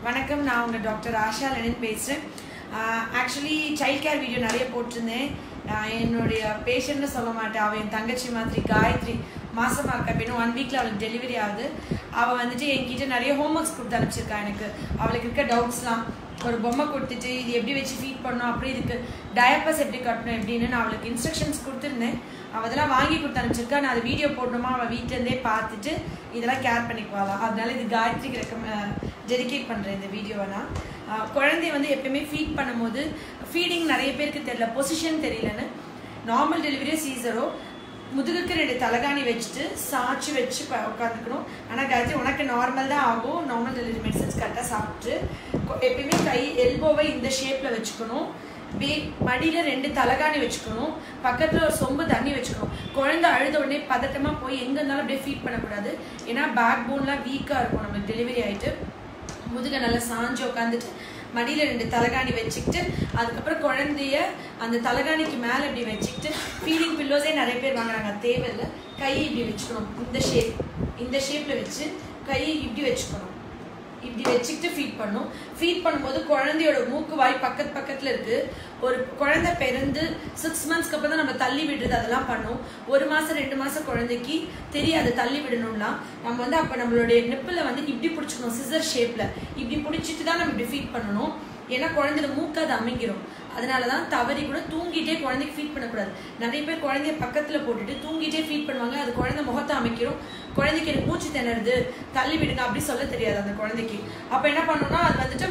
வணக்கம் நான் உங்கள் டாக்டர் ஆஷா லெனின் பேசுகிறேன் ஆக்சுவலி சைல்ட் கேர் வீடியோ நிறைய போட்டிருந்தேன் நான் என்னுடைய பேஷண்ட்னு சொல்ல மாட்டேன் அவள் என் தங்கச்சி மாதிரி காயத்ரி மாசமாக இருக்கா இப்போ இன்னும் ஒன் வீக்கில் அவளுக்கு டெலிவரி ஆகுது அவள் வந்துட்டு என்கிட்ட நிறைய ஹோம்ஒர்க்ஸ் கொடுத்து அனுப்பிச்சிருக்கா எனக்கு அவளுக்கு இருக்க டவுட்ஸ்லாம் ஒரு பொம்மை கொடுத்துட்டு இது எப்படி வச்சு ஃபீட் பண்ணணும் அப்படி இதுக்கு டயப்பர்ஸ் எப்படி கட்டணும் எப்படின்னு நான் அவளுக்கு இன்ஸ்ட்ரக்ஷன்ஸ் கொடுத்துருந்தேன் அவள் அதெல்லாம் வாங்கி கொடுத்து அனுப்பிச்சிருக்கா நான் அது வீடியோ போடணுமா அவள் வீட்டிலேருந்தே பார்த்துட்டு இதெல்லாம் கேர் பண்ணிக்குவாளா அதனால இது காயத்ரிக்கு ரெக்கம டெடிகேட் பண்ணுறேன் இந்த வீடியோவை நான் ஆஹ் குழந்தைய வந்து எப்பயுமே ஃபீட் பண்ணும்போது ஃபீடிங் நிறைய பேருக்கு தெரியல பொசிஷன் தெரியலன்னு நார்மல் டெலிவரியோ சீசரோ முதுகுக்கு ரெண்டு தலகாணி வச்சுட்டு சாய்ச்சி வச்சு ப- உட்காந்துக்கணும் ஆனால் காயத்ரி உனக்கு நார்மல் தான் ஆகும் நார்மல் டெலிவரி மெடிசன்ஸ் கரெக்டாக சாப்பிட்டு கொ- எப்பயுமே கை எல்போவை இந்த ஷேப்பில் வச்சுக்கணும் பே மடியில் ரெண்டு தலகாணி வச்சுக்கணும் பக்கத்தில் ஒரு சொம்பு தண்ணி வச்சுக்கணும் குழந்தை அழுத உடனே பதட்டமாக போய் எங்கே இருந்தாலும் அப்படியே ஃபீட் பண்ணக்கூடாது ஏன்னா பேக் போன்லாம் வீக்காக இருக்கும் நம்மளுக்கு டெலிவரி ஆகிட்டு முதுக நல்லா சாஞ்சு உட்காந்துட்டு மடியில் ரெண்டு தலகாணி வச்சுக்கிட்டு அதுக்கப்புறம் குழந்தைய அந்த தலகாணிக்கு மேலே இப்படி வச்சுக்கிட்டு ஃபீலிங் பில்லோஸே நிறைய பேர் வாங்குறாங்க அது தேவையில்லை கை இப்படி வச்சுக்கணும் இந்த ஷேப் இந்த ஷேப்பில் வச்சு கையை இப்படி வச்சுக்கணும் இப்படி வச்சுக்கிட்டு ஃபீட் பண்ணும் ஃபீட் பண்ணும்போது குழந்தையோட மூக்கு வாய் பக்கத்து பக்கத்தில் இருக்கு ஒரு குழந்தை பிறந்து சிக்ஸ் மந்த்ஸ்க்கு அப்புறம் தான் நம்ம தள்ளி விடுறது அதெல்லாம் பண்ணும் ஒரு மாசம் ரெண்டு மாசம் குழந்தைக்கு தெரியாது தள்ளி விடணும்னா நம்ம வந்து அப்போ நம்மளுடைய நிப்பில் வந்து இப்படி பிடிச்சிக்கணும் சிசர் ஷேப்ல இப்படி பிடிச்சிட்டு தான் நம்ம இப்படி ஃபீட் பண்ணணும் ஏன்னா குழந்தையோட மூக்கு அது அமைங்கிரும் அதனால தான் தவறி கூட தூங்கிட்டே குழந்தைக்கு ஃபீட் பண்ணக்கூடாது நிறைய பேர் குழந்தைய பக்கத்தில் போட்டுட்டு தூங்கிட்டே ஃபீட் பண்ணுவாங்க அது குழந்தை முகத்தை அமைக்கிறோம் குழந்தைக்கு எனக்கு மூச்சு திணறுது தள்ளி விடுங்க அப்படி சொல்ல தெரியாது அந்த குழந்தைக்கு அப்போ என்ன பண்ணணும்னா அது வந்துட்டு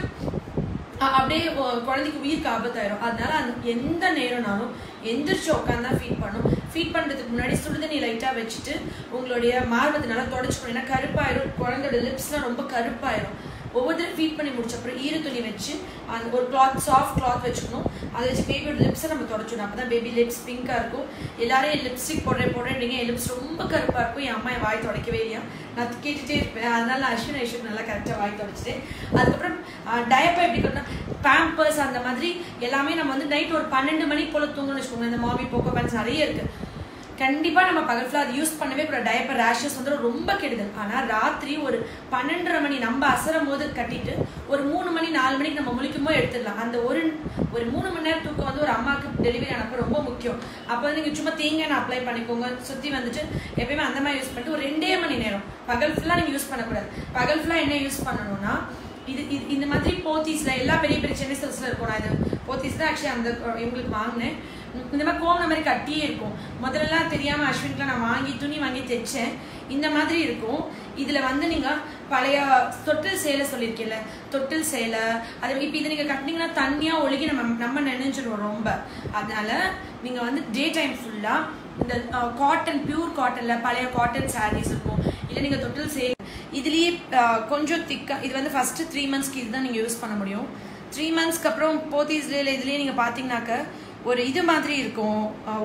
அ- அப்படியே ஒ- குழந்தைக்கு உயிருக்கு ஆபத்தாயிரும் அதனால அந்த எந்த நேரம்னாலும் எந்திரிச்சு உட்காந்து தான் ஃபீட் பண்ணும் ஃபீட் பண்ணுறதுக்கு முன்னாடி சுடுதண்ணி லைட்டாக வச்சுட்டு உங்களுடைய மார்பத்தை நல்லா தொடச்சிக்கணும் ஏன்னா கருப்பாயிரும் குழந்தையோட லிப்ஸ்லாம் ரொம்ப கருப்பாயிரும் ஒவ்வொரு தடவை ஃபீட் பண்ணி முடிச்ச அப்புறம் ஈர துணி வச்சு அந்த ஒரு கிளாத் சாஃப்ட் கிளாத் வச்சுக்கணும் அதை வச்சு பேபியோட லிப்ஸை நம்ம தொடச்சிடணும் அப்போ தான் பேபி லிப்ஸ் பிங்காக இருக்கும் எல்லாரும் என் லிப்ஸ்டிக் போடுறேன் போடுறேன் என் லிப்ஸ் ரொம்ப கருப்பாக இருக்கும் என் அம்மா என் வாய் துடைக்கவே இல்லையா நான் கேட்டுட்டே இருப்பேன் அதனால நான் அஸ்வின் ஐஸ்வன் நல்லா கரெக்டாக வாய் துடைச்சிட்டேன் அதுக்கப்புறம் டயப்பர் எப்படி கட்டணும் பேம்பர்ஸ் அந்த மாதிரி எல்லாமே நம்ம வந்து நைட் ஒரு பன்னெண்டு மணிக்கு போல தூங்கணும்னு வச்சுக்கோங்க இந்த மாமி போக்கோ பேண்ட்ஸ் நிறைய இருக்கு கண்டிப்பா நம்ம பகல் ஃபுல்லாக அது யூஸ் பண்ணவே கூடாது டயப்பர் ரேஷஸ் வந்து ரொம்ப கெடுதல் ஆனா ராத்திரி ஒரு பன்னெண்டரை மணி நம்ம அசரும் போது கட்டிட்டு ஒரு மூணு மணி நாலு மணிக்கு நம்ம முழிக்கும் போது எடுத்துடலாம் அந்த ஒரு ஒரு மூணு மணி நேரம் தூக்கம் வந்து ஒரு அம்மாவுக்கு டெலிவரி ஆனப்போ ரொம்ப முக்கியம் அப்போ வந்து நீங்க சும்மா தேங்காய் அப்ளை பண்ணிக்கோங்க சுத்தி வந்துட்டு எப்பயுமே அந்த மாதிரி யூஸ் பண்ணிட்டு ஒரு ரெண்டே மணி நேரம் பகல் ஃபுல்லா நீங்க யூஸ் பண்ணக்கூடாது பகல் ஃபுல்லா என்ன யூஸ் பண்ணணும்னா இது இது இந்த மாதிரி போத்தீஸ்ல எல்லா பெரிய பெரிய சென்னை சில்ஸ்ல இருக்கும் நான் இது போத்தீஸ் தான் ஆக்சுவலி அந்த அஹ், இவங்களுக்கு வாங்கினேன் உம், இந்த மாதிரி கோம் மாதிரி கட்டியே இருக்கும் முதல்லலாம் தெரியாம அஸ்வின்க்குலாம் நான் வாங்கி துணி வாங்கி தைச்சேன் இந்த மாதிரி இருக்கும் இதுல வந்து நீங்க பழைய தொட்டில் சேலை சொல்லியிருக்கீல்ல தொட்டில் சேலை அது இப்போ இது நீங்க கட்டினீங்கன்னா தண்ணியா ஒழுகி நம்ம நம்ம நினைஞ்சிடும் ரொம்ப அதனால நீங்க வந்து டே டைம் ஃபுல்லா இந்த காட்டன் பியூர் காட்டன்ல பழைய காட்டன் சாரீஸ் இருக்கும் இல்லை நீங்க தொட்டில் சே இதுலயே அஹ், கொஞ்சம் திக்கா இது வந்து ஃபர்ஸ்ட் த்ரீ மந்த்ஸ்க்கு இதுதான் நீங்க யூஸ் பண்ண முடியும் த்ரீ மந்த்ஸ்க்கு அப்புறம் போத்தீஸ்ல இல்லை இதுலயே நீங்க பாத்தீங்கன்னாக்க ஒரு இது மாதிரி இருக்கும் அஹ்,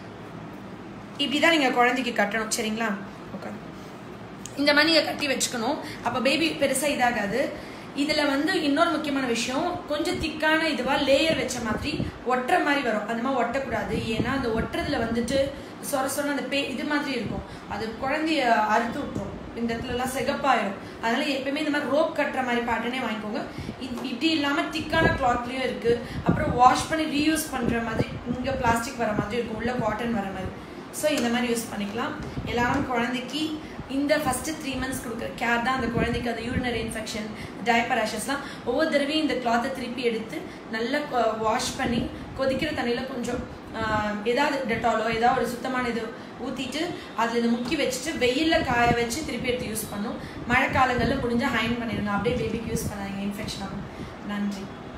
இப்படிதான் நீங்க குழந்தைக்கு கட்டணும் சரிங்களா ஓகே இந்த மாதிரி நீங்க கட்டி வச்சுக்கணும் அப்ப பேபி பெருசா இதாகாது இதுல வந்து இன்னொரு முக்கியமான விஷயம் கொஞ்சம் திக்கான இதுவா லேயர் வச்ச மாதிரி ஒட்டுற மாதிரி வரும் அந்த மாதிரி ஒட்டக்கூடாது ஏன்னா அந்த ஒட்டுறதுல வந்துட்டு சொர சொர அந்த பே இது மாதிரி இருக்கும் அது குழந்தைய அறுத்து விட்டுரும் இந்த இடத்துல எல்லாம் சிகப்பாயிரும் அதனால எப்பயுமே இந்த மாதிரி ரோப் கட்டுற மாதிரி பேட்டர்னே வாங்கிக்கோங்க இது இப்படி இல்லாம திக்கான கிளாத்லயும் இருக்கு அப்புறம் வாஷ் பண்ணி ரீயூஸ் பண்ற மாதிரி இங்க பிளாஸ்டிக் வர மாதிரி இருக்கும் உள்ள காட்டன் வர மாதிரி ஸோ இந்த மாதிரி யூஸ் பண்ணிக்கலாம் எல்லாரும் குழந்தைக்கு இந்த ஃபர்ஸ்ட் த்ரீ மந்த்ஸ் கொடுக்குற கேர் தான் அந்த குழந்தைக்கு அந்த யூரினரி இன்ஃபெக்ஷன் டயப்பர் ரேஷஸ்லாம் ஒவ்வொரு தடவையும் இந்த கிளாத்தை திருப்பி எடுத்து நல்லா வாஷ் பண்ணி கொதிக்கிற தண்ணியில் கொஞ்சம் ஆஹ், ஏதாவது டெட்டாலோ ஏதாவது ஒரு சுத்தமான இது ஊற்றிட்டு அதில் இதை முக்கி வச்சுட்டு வெயிலில் காய வச்சு திருப்பி எடுத்து யூஸ் பண்ணும் மழை காலங்களில் முடிஞ்சால் ஹைன் பண்ணிடுங்க அப்படியே பேபிக்கு யூஸ் பண்ணாதீங்க இன்ஃபெக்ஷன் ஆகும் நன்றி